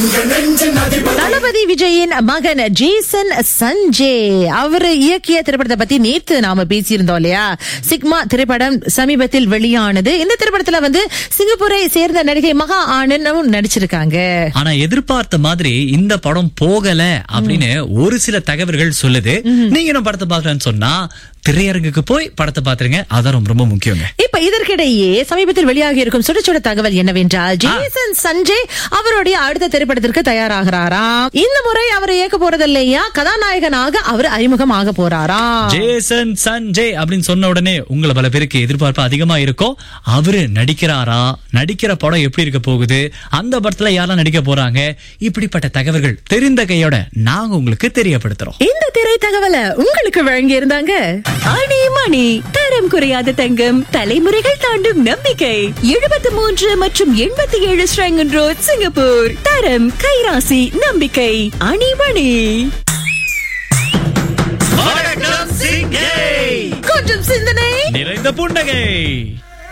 தளபதி விஜயின் மகன் ஜேசன் சஞ்சே அவர் இயக்கிய திரைப்படத்தை பத்தி நேத்து நாம பேசியிருந்தோம் இல்லையா சிக்மா திரைப்படம் சமீபத்தில் வெளியானது இந்த திரைப்படத்துல வந்து சிங்கப்பூரை சேர்ந்த நடிகை மகா ஆனந்தும் நடிச்சிருக்காங்க ஆனா எதிர்பார்த்த மாதிரி இந்த படம் போகல அப்படின்னு ஒரு சில தகவல்கள் சொல்லுது நீங்க என்ன படத்தை பாக்கலாம்னு சொன்னா திரையரங்குக்கு போய் படத்தை பாத்துருங்க அதான் ரொம்ப ரொம்ப முக்கியங்க இப்ப இதற்கிடையே சமீபத்தில் வெளியாகி இருக்கும் சுட சுட தகவல் என்னவென்றால் ஜேசன் சஞ்சய் அவருடைய அடுத்த திரைப்படத்திற்கு தயாராகிறாராம் இந்த முறை அவர் இயக்க போறதில்லையா கதாநாயகனாக அவர் அறிமுகமாக போறாராம் ஜேசன் சஞ்சய் அப்படின்னு சொன்ன உடனே உங்களை பல பேருக்கு எதிர்பார்ப்பு அதிகமா இருக்கும் அவரு நடிக்கிறாரா நடிக்கிற படம் எப்படி இருக்க போகுது அந்த படத்துல யாரெல்லாம் நடிக்க போறாங்க இப்படிப்பட்ட தகவல்கள் தெரிந்த கையோட நாங்க உங்களுக்கு தெரியப்படுத்துறோம் இந்த திரை தகவலை உங்களுக்கு வழங்கி இருந்தாங்க ஆணி மணி தரம் குறையாத தங்கம் தலைமுறைகள் தாண்டும் நம்பிக்கை எழுபத்தி மூன்று மற்றும் எண்பத்தி ஏழு ஸ்ரங்கன் ரோட் சிங்கப்பூர் தரம் கைராசி நம்பிக்கை அணிமணி வணக்கம் சிங்கை கொஞ்சம் சிந்தனை நிறைந்த புன்னகை